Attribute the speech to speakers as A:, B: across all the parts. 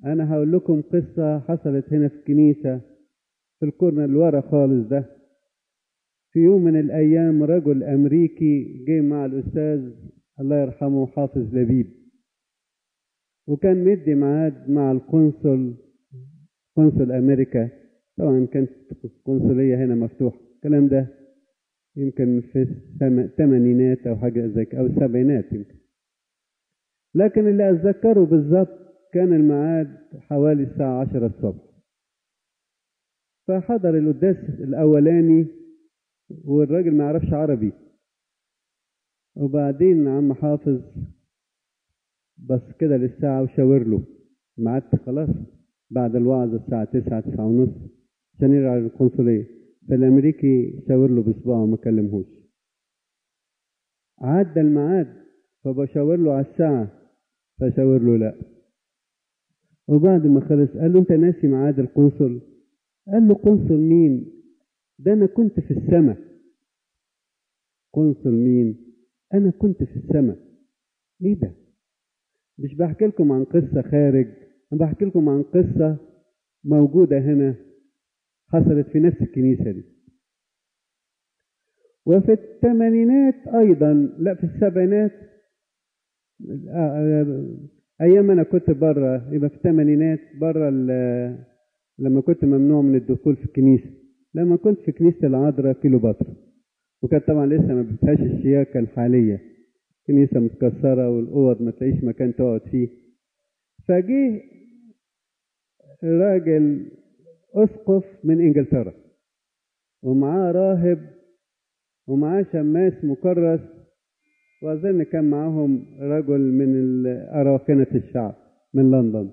A: أنا هقول لكم قصة حصلت هنا في الكنيسة في الكورنر اللي ورا خالص ده في يوم من الأيام رجل أمريكي جه مع الأستاذ الله يرحمه حافظ لبيب وكان مدي ميعاد مع القنصل قنصل أمريكا طبعا كانت القنصلية هنا مفتوحة الكلام ده يمكن في الثمانينات أو حاجة زي أو السبعينات يمكن لكن اللي أتذكره بالظبط كان الميعاد حوالي الساعة عشرة الصبح فحضر القداس الأولاني والراجل ما يعرفش عربي وبعدين عم حافظ بس كده للساعة وشاور له ميعاد خلاص بعد الوعظ الساعة تسعة تسعة ونص عشان يرجع للقنصلية فالأمريكي شاور له بصباعه ما كلمهوش عدى الميعاد فبشاور له على الساعة فشاور له لا وبعد ما خلص قال له انت ناسي ميعاد القنصل قال له قنصل مين ده انا كنت في السماء قنصل مين انا كنت في السماء ايه ده مش بحكي لكم عن قصة خارج انا بحكي لكم عن قصة موجودة هنا حصلت في نفس الكنيسة دي وفي الثمانينات ايضا لا في السبعينات ايام انا كنت بره يبقى في الثمانينات بره لما كنت ممنوع من الدخول في الكنيسه لما كنت في كنيسه العذراء كيلوباترا وكانت طبعا لسه ما بتفيهاش الشياكه الحاليه كنيسه متكسره والاوض ما تلاقيش مكان تقعد فيه فجه راجل اسقف من انجلترا ومعاه راهب ومعاه شماس مكرس وأظن كان معاهم رجل من أراكنة الشعب من لندن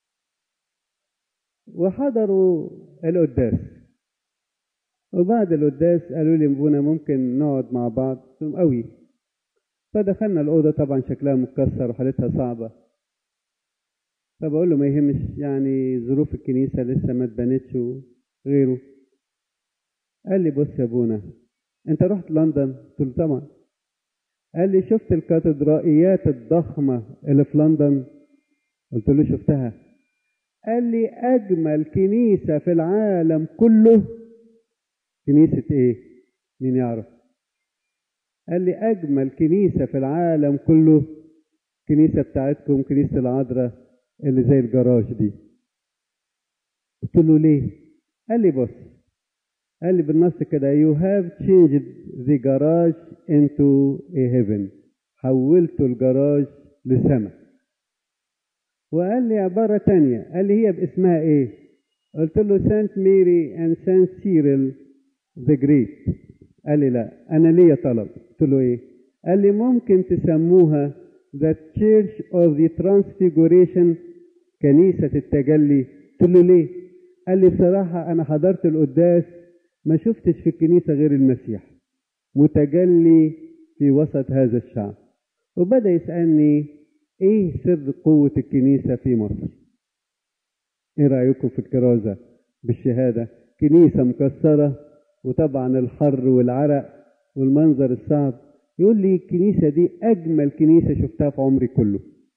A: وحضروا القداس وبعد القداس قالوا لي ابونا ممكن نقعد مع بعض قلت قوي فدخلنا الأوضة طبعا شكلها متكسر وحالتها صعبة فبقول له ما يهمش يعني ظروف الكنيسة لسه ما اتبنتش وغيره قال لي بص يا ابونا انت رحت لندن قلت له طبعا قال لي شفت الكاتدرائيات الضخمة اللي في لندن قلت له شفتها قال لي أجمل كنيسة في العالم كله كنيسة إيه؟ مين يعرف؟ قال لي أجمل كنيسة في العالم كله كنيسة بتاعتكم كنيسة العذراء اللي زي الجراج دي قلت له ليه؟ قال لي بص قال لي بالنص كده you have changed the garage into a heaven حولت الجراج لسماء وقال لي عبارة تانية قال لي هي باسمها ايه قلت له سانت ميري and سانت سيريل the great قال لي لا انا ليا طلب قلت له ايه قال لي ممكن تسموها the church of the transfiguration كنيسة التجلي قلت له ليه قال لي بصراحة انا حضرت القداس ما شفتش في الكنيسة غير المسيح متجلي في وسط هذا الشعب وبدأ يسألني ايه سر قوة الكنيسة في مصر ايه رأيكم في الكرازة بالشهادة كنيسة مكسرة وطبعا الحر والعرق والمنظر الصعب يقول لي الكنيسة دي أجمل كنيسة شفتها في عمري كله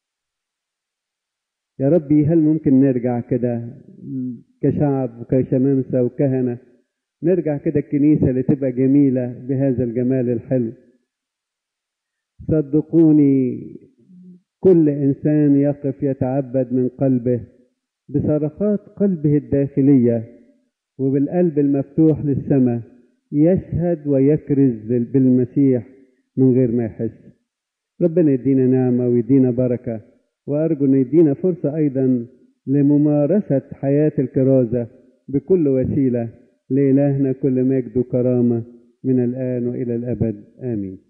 A: يا ربي هل ممكن نرجع كده كشعب وكشمامسة وكهنة نرجع كده الكنيسة اللي تبقى جميلة بهذا الجمال الحلو صدقوني كل إنسان يقف يتعبد من قلبه بصرخات قلبه الداخلية وبالقلب المفتوح للسماء يشهد ويكرز بالمسيح من غير ما يحس ربنا يدينا نعمة ويدينا بركة وأرجو أن يدينا فرصة أيضا لممارسة حياة الكرازة بكل وسيلة لإلهنا كل مجد وكرامة من الآن وإلى الأبد آمين